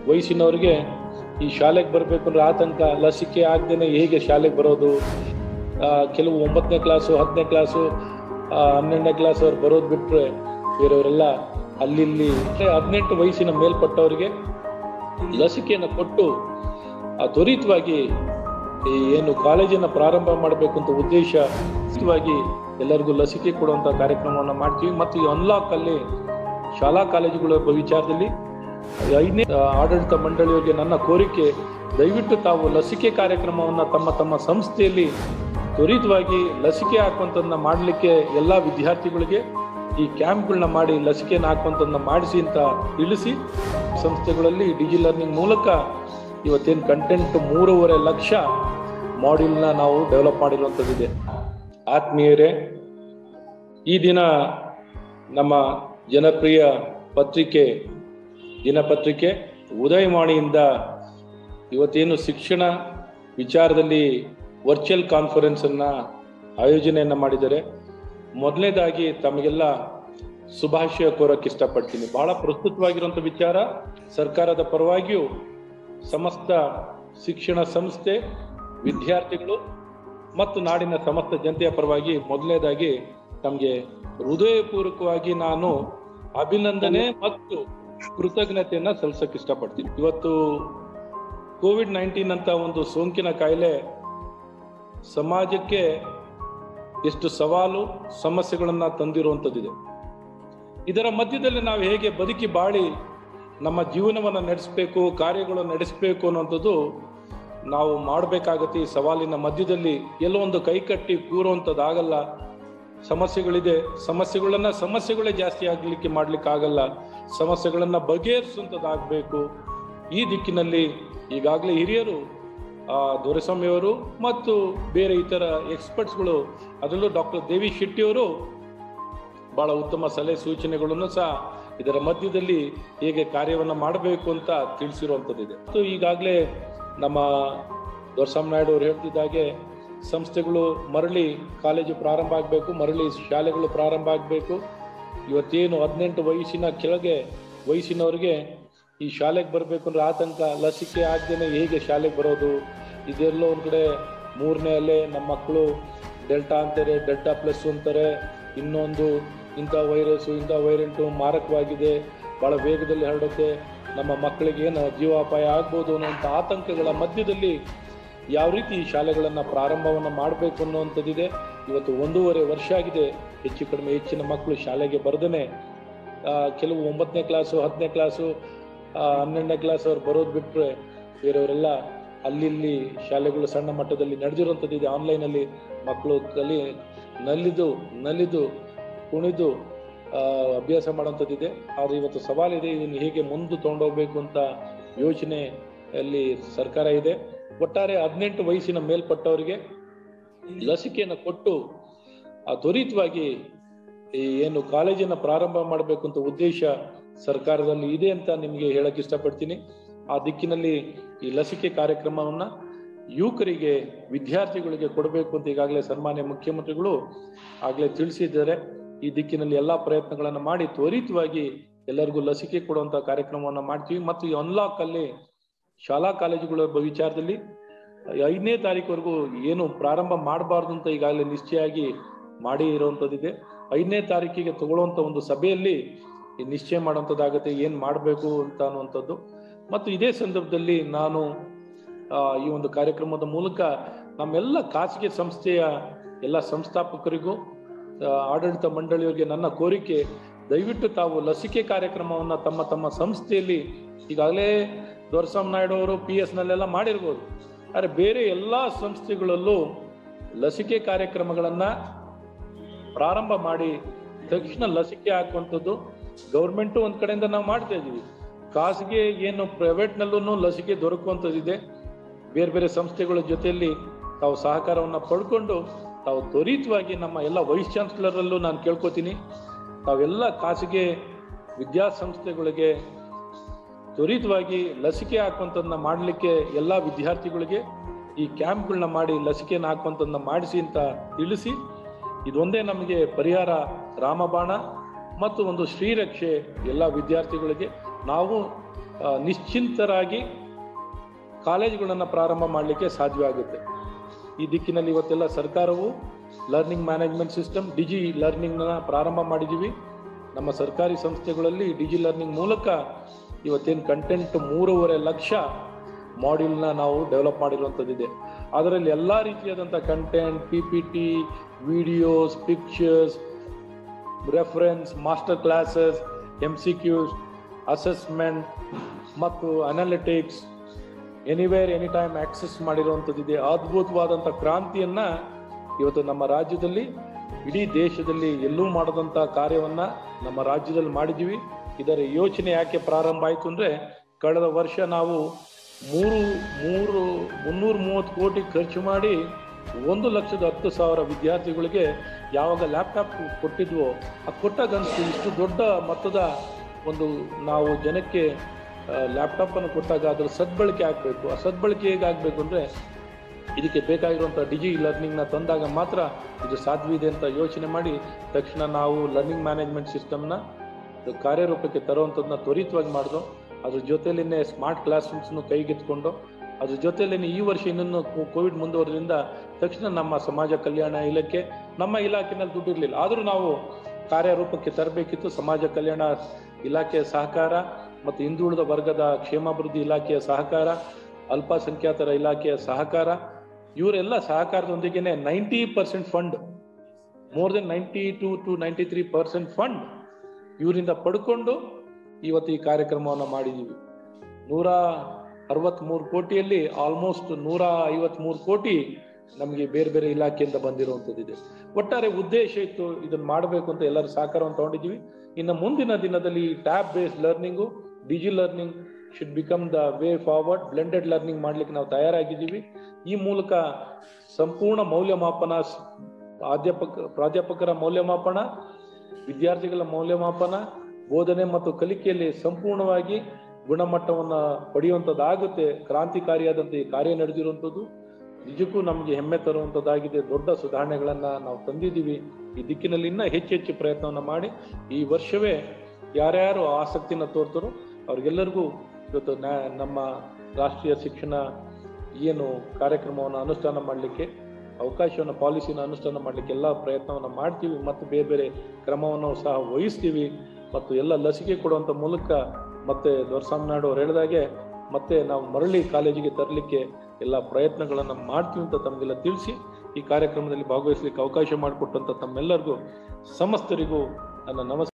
ವಯಸ್ಸಿನವ್ರಿಗೆ ಈ ಶಾಲೆಗೆ ಬರಬೇಕು ಅಂದ್ರೆ ಆತಂಕ ಲಸಿಕೆ ಆಗದೇನೆ ಹೇಗೆ ಶಾಲೆಗೆ ಬರೋದು ಆ, ಕೆಲವು ಒಂಬತ್ತನೇ ಕ್ಲಾಸು ಹತ್ತನೇ ಕ್ಲಾಸು ಆ, ಹನ್ನೆರಡನೇ ಕ್ಲಾಸ್ ಅವ್ರು ಬರೋದು ಬಿಟ್ರೆ ಬೇರೆಯವರೆಲ್ಲ ಅಲ್ಲಿ ಇಲ್ಲಿ ಹದಿನೆಂಟು ವಯಸ್ಸಿನ ಮೇಲ್ಪಟ್ಟವರಿಗೆ ಲಸಿಕೆಯನ್ನು ಕೊಟ್ಟು ಆ ತ್ವರಿತವಾಗಿ ಈ ಏನು ಕಾಲೇಜನ್ನ ಪ್ರಾರಂಭ ಮಾಡಬೇಕು ಅಂತ ಉದ್ದೇಶ ವಾಗಿ ಎಲ್ಲರಿಗೂ ಲಸಿಕೆ ಕೊಡುವಂತ ಕಾರ್ಯಕ್ರಮವನ್ನು ಮಾಡ್ತೀವಿ ಮತ್ತು ಈ ಅನ್ಲಾಕ್ ಅಲ್ಲಿ ಶಾಲಾ ಕಾಲೇಜುಗಳ ವಿಚಾರದಲ್ಲಿ ಐದನೇ ಆಡಳಿತ ಮಂಡಳಿಯವರಿಗೆ ನನ್ನ ಕೋರಿಕೆ ದಯವಿಟ್ಟು ತಾವು ಲಸಿಕೆ ಕಾರ್ಯಕ್ರಮವನ್ನು ತಮ್ಮ ತಮ್ಮ ಸಂಸ್ಥೆಯಲ್ಲಿ ತ್ವರಿತವಾಗಿ ಲಸಿಕೆ ಹಾಕುವಂತದನ್ನ ಮಾಡಲಿಕ್ಕೆ ಎಲ್ಲ ವಿದ್ಯಾರ್ಥಿಗಳಿಗೆ ಈ ಕ್ಯಾಂಪ್ಗಳನ್ನ ಮಾಡಿ ಲಸಿಕೆಯನ್ನು ಹಾಕುವಂತದನ್ನ ಮಾಡಿಸಿ ಅಂತ ತಿಳಿಸಿ ಸಂಸ್ಥೆಗಳಲ್ಲಿ ಡಿಜಿ ಲರ್ನಿಂಗ್ ಮೂಲಕ ಇವತ್ತೇನು ಕಂಟೆಂಟ್ ಮೂರುವರೆ ಲಕ್ಷ ಮಾಡ್ಯೂಲ್ನ ನಾವು ಡೆವಲಪ್ ಮಾಡಿರುವಂಥದ್ದಿದೆ ಆತ್ಮೀಯರೇ ಈ ದಿನ ನಮ್ಮ ಜನಪ್ರಿಯ ಪತ್ರಿಕೆ ದಿನಪತ್ರಿಕೆ ಉದಯವಾಣಿಯಿಂದ ಇವತ್ತೇನು ಶಿಕ್ಷಣ ವಿಚಾರದಲ್ಲಿ ವರ್ಚುವಲ್ ಕಾನ್ಫರೆನ್ಸ್ ಅನ್ನ ಆಯೋಜನೆಯನ್ನ ಮಾಡಿದ್ದಾರೆ ಮೊದಲನೇದಾಗಿ ತಮಗೆಲ್ಲ ಶುಭಾಶಯ ಕೋರಕ್ಕೆ ಇಷ್ಟಪಡ್ತೀನಿ ಬಹಳ ಪ್ರಸ್ತುತವಾಗಿರುವಂತ ವಿಚಾರ ಸರ್ಕಾರದ ಪರವಾಗಿಯೂ ಸಮಸ್ತ ಶಿಕ್ಷಣ ಸಂಸ್ಥೆ ವಿದ್ಯಾರ್ಥಿಗಳು ಮತ್ತು ನಾಡಿನ ಸಮಸ್ತ ಜನತೆಯ ಪರವಾಗಿ ಮೊದಲನೇದಾಗಿ ತಮಗೆ ಹೃದಯಪೂರ್ವಕವಾಗಿ ನಾನು ಅಭಿನಂದನೆ ಮತ್ತು ಕೃತಜ್ಞತೆಯನ್ನ ಸಲ್ಲಿಸಕ್ಕೆ ಇಷ್ಟಪಡ್ತೀನಿ ಇವತ್ತು ಕೋವಿಡ್ ನೈನ್ಟೀನ್ ಅಂತ ಒಂದು ಸೋಂಕಿನ ಕಾಯಿಲೆ ಸಮಾಜಕ್ಕೆ ಎಷ್ಟು ಸವಾಲು ಸಮಸ್ಯೆಗಳನ್ನ ತಂದಿರುವಂಥದ್ದಿದೆ ಇದರ ಮಧ್ಯದಲ್ಲಿ ನಾವು ಹೇಗೆ ಬದುಕಿ ಬಾಳಿ ನಮ್ಮ ಜೀವನವನ್ನು ನಡೆಸಬೇಕು ಕಾರ್ಯಗಳು ನಡೆಸಬೇಕು ಅನ್ನೋಂಥದ್ದು ನಾವು ಮಾಡಬೇಕಾಗತ್ತೆ ಈ ಸವಾಲಿನ ಮಧ್ಯದಲ್ಲಿ ಎಲ್ಲೋ ಒಂದು ಕೈಕಟ್ಟಿ ಕೂರುವಂಥದ್ದಾಗಲ್ಲ ಸಮಸ್ಯೆಗಳಿದೆ ಸಮಸ್ಯೆಗಳನ್ನ ಸಮಸ್ಯೆಗಳೇ ಜಾಸ್ತಿ ಆಗ್ಲಿಕ್ಕೆ ಮಾಡ್ಲಿಕ್ಕೆ ಆಗಲ್ಲ ಸಮಸ್ಯೆಗಳನ್ನ ಬಗೆಹರಿಸುವಂಥದ್ದಾಗಬೇಕು ಈ ದಿಕ್ಕಿನಲ್ಲಿ ಈಗಾಗಲೇ ಹಿರಿಯರು ಆ, ದೊರೆಸ್ವಾಮಿಯವರು ಮತ್ತು ಬೇರೆ ಇತರ ಎಕ್ಸ್ಪರ್ಟ್ಸ್ಗಳು ಅದರಲ್ಲೂ ಡಾಕ್ಟರ್ ದೇವಿ ಶೆಟ್ಟಿಯವರು ಬಹಳ ಉತ್ತಮ ಸಲಹೆ ಸೂಚನೆಗಳನ್ನು ಸಹ ಇದರ ಮಧ್ಯದಲ್ಲಿ ಹೇಗೆ ಕಾರ್ಯವನ್ನ ಮಾಡಬೇಕು ಅಂತ ತಿಳಿಸಿರುವಂಥದ್ದಿದೆ ಮತ್ತು ಈಗಾಗಲೇ ನಮ್ಮ ದೊರಸ್ವಾಮಿ ನಾಯ್ಡು ಅವರು ಹೇಳ್ತಿದ್ದಾಗೆ ಸಂಸ್ಥೆಗಳು ಮರಳಿ ಕಾಲೇಜು ಪ್ರಾರಂಭ ಆಗಬೇಕು ಮರಳಿ ಶಾಲೆಗಳು ಪ್ರಾರಂಭ ಆಗಬೇಕು ಇವತ್ತೇನು ಹದಿನೆಂಟು ವಯಸ್ಸಿನ ಕೆಳಗೆ ವಯಸ್ಸಿನವರಿಗೆ ಈ ಶಾಲೆಗೆ ಬರಬೇಕು ಅಂದ್ರೆ ಆತಂಕ ಲಸಿಕೆ ಆಗದೇನೆ ಹೇಗೆ ಶಾಲೆಗೆ ಬರೋದು ಇದೆಲ್ಲೋ ಒಂದ್ ಕಡೆ ಮೂರನೇ ಅಲೆ ನಮ್ಮ ಮಕ್ಕಳು ಡೆಲ್ಟಾ ಅಂತಾರೆ ಡೆಲ್ಟಾ ಪ್ಲಸ್ ಅಂತಾರೆ ಇನ್ನೊಂದು ಇಂಥ ವೈರಸ್ಸು ಇಂಥ ವೈರೆಂಟು ಮಾರಕವಾಗಿದೆ ಬಹಳ ವೇಗದಲ್ಲಿ ಹರಡುತ್ತೆ ನಮ್ಮ ಮಕ್ಕಳಿಗೆ ಏನು ಜೀವಾಪಾಯ ಆಗ್ಬೋದು ಅನ್ನೋಂಥ ಆತಂಕಗಳ ಮಧ್ಯದಲ್ಲಿ ಯಾವ ರೀತಿ ಈ ಶಾಲೆಗಳನ್ನು ಪ್ರಾರಂಭವನ್ನು ಮಾಡಬೇಕು ಅನ್ನುವಂಥದ್ದಿದೆ ಇವತ್ತು ಒಂದೂವರೆ ವರ್ಷ ಆಗಿದೆ ಹೆಚ್ಚು ಕಡಿಮೆ ಹೆಚ್ಚಿನ ಮಕ್ಕಳು ಶಾಲೆಗೆ ಬರ್ದೇನೆ ಆ, ಕೆಲವು ಒಂಬತ್ತನೇ ಕ್ಲಾಸು ಹತ್ತನೇ ಕ್ಲಾಸು ಆ, ಹನ್ನೆರಡನೇ ಕ್ಲಾಸ್ ಅವ್ರು ಬರೋದು ಬಿಟ್ರೆ ಬೇರೆಯವರೆಲ್ಲ ಅಲ್ಲಿ ಇಲ್ಲಿ ಶಾಲೆಗಳು ಸಣ್ಣ ಮಟ್ಟದಲ್ಲಿ ನಡೆದಿರುವಂಥದ್ದಿದೆ ಆನ್ಲೈನಲ್ಲಿ ಮಕ್ಕಳು ಕಲಿ ನಲಿದು ನಲಿದು ಕುಣಿದು ಆ, ಅಭ್ಯಾಸ ಮಾಡುವಂಥದ್ದಿದೆ ಆದ್ರೆ ಇವತ್ತು ಸವಾಲಿದೆ ಇದನ್ನು ಹೇಗೆ ಮುಂದೆ ತಗೊಂಡೋಗ್ಬೇಕು ಅಂತ ಯೋಚನೆ ಅಲ್ಲಿ ಸರ್ಕಾರ ಇದೆ ಒಟ್ಟಾರೆ ಹದಿನೆಂಟು ವಯಸ್ಸಿನ ಮೇಲ್ಪಟ್ಟವರಿಗೆ ಲಸಿಕೆಯನ್ನು ಕೊಟ್ಟು ಆ ತ್ವರಿತವಾಗಿ ಈ ಏನು ಕಾಲೇಜನ್ನ ಪ್ರಾರಂಭ ಮಾಡಬೇಕು ಅಂತ ಉದ್ದೇಶ ಸರ್ಕಾರದಲ್ಲಿ ಇದೆ ಅಂತ ನಿಮಗೆ ಹೇಳಕ್ ಇಷ್ಟಪಡ್ತೀನಿ ಆ ದಿಕ್ಕಿನಲ್ಲಿ ಈ ಲಸಿಕೆ ಕಾರ್ಯಕ್ರಮವನ್ನ ಯುವಕರಿಗೆ ವಿದ್ಯಾರ್ಥಿಗಳಿಗೆ ಕೊಡಬೇಕು ಅಂತ ಈಗಾಗಲೇ ಸನ್ಮಾನ್ಯ ಮುಖ್ಯಮಂತ್ರಿಗಳು ಆಗ್ಲೇ ತಿಳಿಸಿದ್ದಾರೆ ಈ ದಿಕ್ಕಿನಲ್ಲಿ ಎಲ್ಲಾ ಪ್ರಯತ್ನಗಳನ್ನ ಮಾಡಿ ತ್ವರಿತವಾಗಿ ಎಲ್ಲರಿಗೂ ಲಸಿಕೆ ಕೊಡುವಂತ ಕಾರ್ಯಕ್ರಮವನ್ನ ಮಾಡ್ತೀವಿ ಮತ್ತು ಈ ಅನ್ಲಾಕ್ ಅಲ್ಲಿ ಶಾಲಾ ಕಾಲೇಜುಗಳ ಬ- ವಿಚಾರದಲ್ಲಿ ಐದನೇ ತಾರೀಕುವರೆಗೂ ಏನು ಪ್ರಾರಂಭ ಮಾಡಬಾರ್ದು ಅಂತ ಈಗಾಗಲೇ ನಿಶ್ಚಯ ಆಗಿ ಮಾಡಿ ಇರುವಂತದ್ದಿದೆ ಐದನೇ ತಾರೀಕಿಗೆ ತಗೊಳ್ಳುವಂತ ಒಂದು ಸಭೆಯಲ್ಲಿ ಈ ನಿಶ್ಚಯ ಮಾಡುವಂಥದ್ದಾಗತ್ತೆ ಏನ್ ಮಾಡಬೇಕು ಅಂತ ಅನ್ನುವಂಥದ್ದು ಮತ್ತು ಇದೇ ಸಂದರ್ಭದಲ್ಲಿ ನಾನು ಆ, ಈ ಒಂದು ಕಾರ್ಯಕ್ರಮದ ಮೂಲಕ ನಮ್ಮೆಲ್ಲ ಖಾಸಗಿ ಸಂಸ್ಥೆಯ ಎಲ್ಲ ಸಂಸ್ಥಾಪಕರಿಗೂ ಆ, ಆಡಳಿತ ಮಂಡಳಿಯವರಿಗೆ ನನ್ನ ಕೋರಿಕೆ ದಯವಿಟ್ಟು ತಾವು ಲಸಿಕೆ ಕಾರ್ಯಕ್ರಮವನ್ನ ತಮ್ಮ ತಮ್ಮ ಸಂಸ್ಥೆಯಲ್ಲಿ ಈಗಾಗಲೇ ದೊರಸ್ವಾಮಿ ನಾಯ್ಡು ಅವರು ಪಿ ಎಸ್ ನಲ್ಲೆಲ್ಲ ಮಾಡಿರ್ಬೋದು ಆದರೆ ಬೇರೆ ಎಲ್ಲಾ ಸಂಸ್ಥೆಗಳಲ್ಲೂ ಲಸಿಕೆ ಕಾರ್ಯಕ್ರಮಗಳನ್ನ ಪ್ರಾರಂಭ ಮಾಡಿ ತಕ್ಷಣ ಲಸಿಕೆ ಹಾಕುವಂಥದ್ದು ಗೌರ್ಮೆಂಟ್ ಒಂದ್ ಕಡೆಯಿಂದ ನಾವು ಮಾಡ್ತಾ ಇದೀವಿ ಖಾಸಗಿ ಏನು ಪ್ರೈವೇಟ್ ನಲ್ಲೂ ಲಸಿಕೆ ದೊರಕುವಂಥದ್ದಿದೆ ಬೇರೆ ಬೇರೆ ಸಂಸ್ಥೆಗಳ ಜೊತೆಯಲ್ಲಿ ತಾವು ಸಹಕಾರವನ್ನ ಪಡ್ಕೊಂಡು ತಾವು ತ್ವರಿತವಾಗಿ ನಮ್ಮ ಎಲ್ಲ ವೈಸ್ ಚಾನ್ಸಲರಲ್ಲೂ ನಾನು ಕೇಳ್ಕೊತೀನಿ ತಾವೆಲ್ಲ ಖಾಸಗಿ ವಿದ್ಯಾಸಂಸ್ಥೆಗಳಿಗೆ ತ್ವರಿತವಾಗಿ ಲಸಿಕೆ ಹಾಕುವಂಥದ್ದನ್ನ ಮಾಡಲಿಕ್ಕೆ ಎಲ್ಲ ವಿದ್ಯಾರ್ಥಿಗಳಿಗೆ ಈ ಕ್ಯಾಂಪ್ಗಳನ್ನ ಮಾಡಿ ಲಸಿಕೆಯನ್ನು ಹಾಕುವಂಥದ್ದನ್ನ ಮಾಡಿಸಿ ಅಂತ ತಿಳಿಸಿ ಇದೊಂದೇ ನಮಗೆ ಪರಿಹಾರ ರಾಮಬಾಣ ಮತ್ತು ಒಂದು ಶ್ರೀರಕ್ಷೆ ಎಲ್ಲ ವಿದ್ಯಾರ್ಥಿಗಳಿಗೆ ನಾವು ಆ, ನಿಶ್ಚಿಂತರಾಗಿ ಕಾಲೇಜುಗಳನ್ನು ಪ್ರಾರಂಭ ಮಾಡಲಿಕ್ಕೆ ಸಾಧ್ಯವಾಗುತ್ತೆ ಈ ದಿಕ್ಕಿನಲ್ಲಿ ಇವತ್ತೆಲ್ಲ ಸರ್ಕಾರವು ಲರ್ನಿಂಗ್ ಮ್ಯಾನೇಜ್ಮೆಂಟ್ ಸಿಸ್ಟಮ್ ಡಿಜಿ ಲರ್ನಿಂಗ್ನ ಪ್ರಾರಂಭ ಮಾಡಿದ್ದೀವಿ ನಮ್ಮ ಸರ್ಕಾರಿ ಸಂಸ್ಥೆಗಳಲ್ಲಿ ಡಿಜಿ ಲರ್ನಿಂಗ್ ಮೂಲಕ ಇವತ್ತೇನು ಕಂಟೆಂಟ್ ಮೂರುವರೆ ಲಕ್ಷ ಮಾಡ್ಯೂಲ್ನ ನಾವು ಡೆವಲಪ್ ಮಾಡಿರುವಂಥದ್ದಿದೆ ಅದರಲ್ಲಿ ಎಲ್ಲ ರೀತಿಯಾದಂಥ content P P T videos pictures reference master classes M C Qs assessment ಮತ್ತು analytics anywhere any time access ಮಾಡಿರುವಂಥದ್ದಿದೆ ಅದ್ಭುತವಾದಂಥ ಕ್ರಾಂತಿಯನ್ನ ಇವತ್ತು ನಮ್ಮ ರಾಜ್ಯದಲ್ಲಿ ಇಡೀ ದೇಶದಲ್ಲಿ ಎಲ್ಲೂ ಮಾಡದಂಥ ಕಾರ್ಯವನ್ನ ನಮ್ಮ ರಾಜ್ಯದಲ್ಲಿ ಮಾಡಿದ್ದೀವಿ ಇದರ ಯೋಚನೆ ಯಾಕೆ ಪ್ರಾರಂಭ ಆಯಿತು ಅಂದ್ರೆ ಕಳೆದ ವರ್ಷ ನಾವು ಮೂರು ಮೂರು ಮುನ್ನೂರ ಮೂವತ್ತು ಕೋಟಿ ಖರ್ಚು ಮಾಡಿ ಒಂದು ಲಕ್ಷದ ಹತ್ತು ಸಾವಿರ ವಿದ್ಯಾರ್ಥಿಗಳಿಗೆ ಯಾವಾಗ ಲ್ಯಾಪ್ಟಾಪ್ ಕೊಟ್ಟಿದ್ವೋ ಆ ಕೊಟ್ಟಾಗ ಅನ್ಸ್ತು ಇಷ್ಟು ದೊಡ್ಡ ಮೊತ್ತದ ಒಂದು ನಾವು ಜನಕ್ಕೆ ಲ್ಯಾಪ್ಟಾಪ್ ಅನ್ನು ಕೊಟ್ಟಾಗ ಅದರ ಸದ್ಬಳಕೆ ಆಗಬೇಕು ಆ ಸದ್ಬಳಕೆ ಹೇಗಾಗಬೇಕು ಅಂದ್ರೆ ಇದಕ್ಕೆ ಬೇಕಾಗಿರುವಂಥ ಡಿಜಿ ಲರ್ನಿಂಗ್ನ ತಂದಾಗ ಮಾತ್ರ ಇದು ಸಾಧ್ಯವಿದೆ ಅಂತ ಯೋಚನೆ ಮಾಡಿ ತಕ್ಷಣ ನಾವು ಲರ್ನಿಂಗ್ ಮ್ಯಾನೇಜ್ಮೆಂಟ್ ಸಿಸ್ಟಮ್ನ ಕಾರ್ಯರೂಪಕ್ಕೆ ತರುವಂಥದ್ದನ್ನ ತ್ವರಿತವಾಗಿ ಮಾಡಿದ್ರು ಅದ್ರ ಜೊತೆಲೇನೆ ಸ್ಮಾರ್ಟ್ ಕ್ಲಾಸ್ ರೂಮ್ಸ್ನು ಕೈಗೆತ್ಕೊಂಡು ಅದ್ರ ಜೊತೆಲೇನೆ ಈ ವರ್ಷ ಇನ್ನೊಂದು ಕೋವಿಡ್ ಮುಂದುವರೆದ್ರಿಂದ ತಕ್ಷಣ ನಮ್ಮ ಸಮಾಜ ಕಲ್ಯಾಣ ಇಲಾಖೆ ನಮ್ಮ ಇಲಾಖೆನಲ್ಲಿ ದುಡ್ಡು ಇರಲಿಲ್ಲ ಆದರೂ ನಾವು ಕಾರ್ಯರೂಪಕ್ಕೆ ತರಬೇಕಿತ್ತು ಸಮಾಜ ಕಲ್ಯಾಣ ಇಲಾಖೆಯ ಸಹಕಾರ ಮತ್ತು ಹಿಂದುಳಿದ ವರ್ಗದ ಕ್ಷೇಮಾಭಿವೃದ್ಧಿ ಇಲಾಖೆಯ ಸಹಕಾರ ಅಲ್ಪಸಂಖ್ಯಾತರ ಇಲಾಖೆಯ ಸಹಕಾರ ಇವರೆಲ್ಲ ಸಹಕಾರದೊಂದಿಗೆನೆ ninety percent fund more then ninety two to ninety three percent fund ಇವರಿಂದ ಪಡ್ಕೊಂಡು ಇವತ್ತು ಈ ಕಾರ್ಯಕ್ರಮವನ್ನು ಮಾಡಿದ್ದೀವಿ ನೂರ ಅರವತ್ತ್ಮೂರು ಕೋಟಿಯಲ್ಲಿ ಆಲ್ಮೋಸ್ಟ್ ನೂರ ಐವತ್ಮೂರು ಕೋಟಿ ನಮಗೆ ಬೇರೆ ಬೇರೆ ಇಲಾಖೆಯಿಂದ ಬಂದಿರುವಂಥದ್ದಿದೆ ಒಟ್ಟಾರೆ ಉದ್ದೇಶ ಇತ್ತು ಇದನ್ನು ಮಾಡಬೇಕು ಅಂತ ಎಲ್ಲರೂ ಸಹಕಾರವನ್ನು ತಗೊಂಡಿದ್ದೀವಿ ಇನ್ನು ಮುಂದಿನ ದಿನದಲ್ಲಿ tab based learning digi learning should become the way forward blended learning ಮಾಡ್ಲಿಕ್ಕೆ ನಾವು ತಯಾರಾಗಿದ್ದೀವಿ ಈ ಮೂಲಕ ಸಂಪೂರ್ಣ ಮೌಲ್ಯಮಾಪನ ಸ್- ಅಧ್ಯಾಪಕ ಪ್ರಾಧ್ಯಾಪಕರ ಮೌಲ್ಯಮಾಪನ ವಿದ್ಯಾರ್ಥಿಗಳ ಮೌಲ್ಯಮಾಪನ ಬೋಧನೆ ಮತ್ತು ಕಲಿಕೆಯಲ್ಲಿ ಸಂಪೂರ್ಣವಾಗಿ ಗುಣಮಟ್ಟವನ್ನು ಪಡೆಯುವಂಥದ್ದಾಗುತ್ತೆ ಕ್ರಾಂತಿಕಾರಿಯಾದಂಥ ಈ ಕಾರ್ಯ ನಡೆದಿರುವಂಥದ್ದು ನಿಜಕ್ಕೂ ನಮಗೆ ಹೆಮ್ಮೆ ತರುವಂಥದ್ದಾಗಿದೆ ದೊಡ್ಡ ಸುಧಾರಣೆಗಳನ್ನ ನಾವು ತಂದಿದ್ದೀವಿ ಈ ದಿಕ್ಕಿನಲ್ಲಿ ಇನ್ನೂ ಹೆಚ್ಚು ಹೆಚ್ಚು ಪ್ರಯತ್ನವನ್ನು ಮಾಡಿ ಈ ವರ್ಷವೇ ಯಾರ್ಯಾರು ಆಸಕ್ತಿನ ತೋರ್ತರೋ ಅವ್ರಿಗೆಲ್ಲರಿಗೂ ಇವತ್ತು ನ್ಯಾ- ನಮ್ಮ ರಾಷ್ಟ್ರೀಯ ಶಿಕ್ಷಣ ಏನು ಕಾರ್ಯಕ್ರಮವನ್ನು ಅನುಷ್ಠಾನ ಮಾಡಲಿಕ್ಕೆ ಅವಕಾಶವನ್ನು ಪಾಲಿಸಿನ ಅನುಷ್ಠಾನ ಮಾಡಲಿಕ್ಕೆ ಎಲ್ಲ ಪ್ರಯತ್ನವನ್ನು ಮಾಡ್ತೀವಿ ಮತ್ತು ಬೇರೆ ಬೇರೆ ಕ್ರಮವನ್ನು ಸಹ ವಹಿಸ್ತೀವಿ ಮತ್ತು ಎಲ್ಲ ಲಸಿಕೆ ಕೊಡುವಂಥ ಮೂಲಕ ಮತ್ತೆ ದೊರಸಾಮನಾಡು ಅವ್ರು ಹೇಳಿದಾಗೆ ಮತ್ತೆ ನಾವು ಮರಳಿ ಕಾಲೇಜಿಗೆ ತರಲಿಕ್ಕೆ ಎಲ್ಲ ಪ್ರಯತ್ನಗಳನ್ನು ಮಾಡ್ತೀವಿ ಅಂತ ತಮಗೆಲ್ಲ ತಿಳಿಸಿ ಈ ಕಾರ್ಯಕ್ರಮದಲ್ಲಿ ಭಾಗವಹಿಸಲಿಕ್ಕೆ ಅವಕಾಶ ಮಾಡಿಕೊಟ್ಟಂತ ತಮ್ಮೆಲ್ಲರಿಗೂ ಸಮಸ್ತರಿಗೂ ನನ್ನ ನಮಸ್ಕಾರ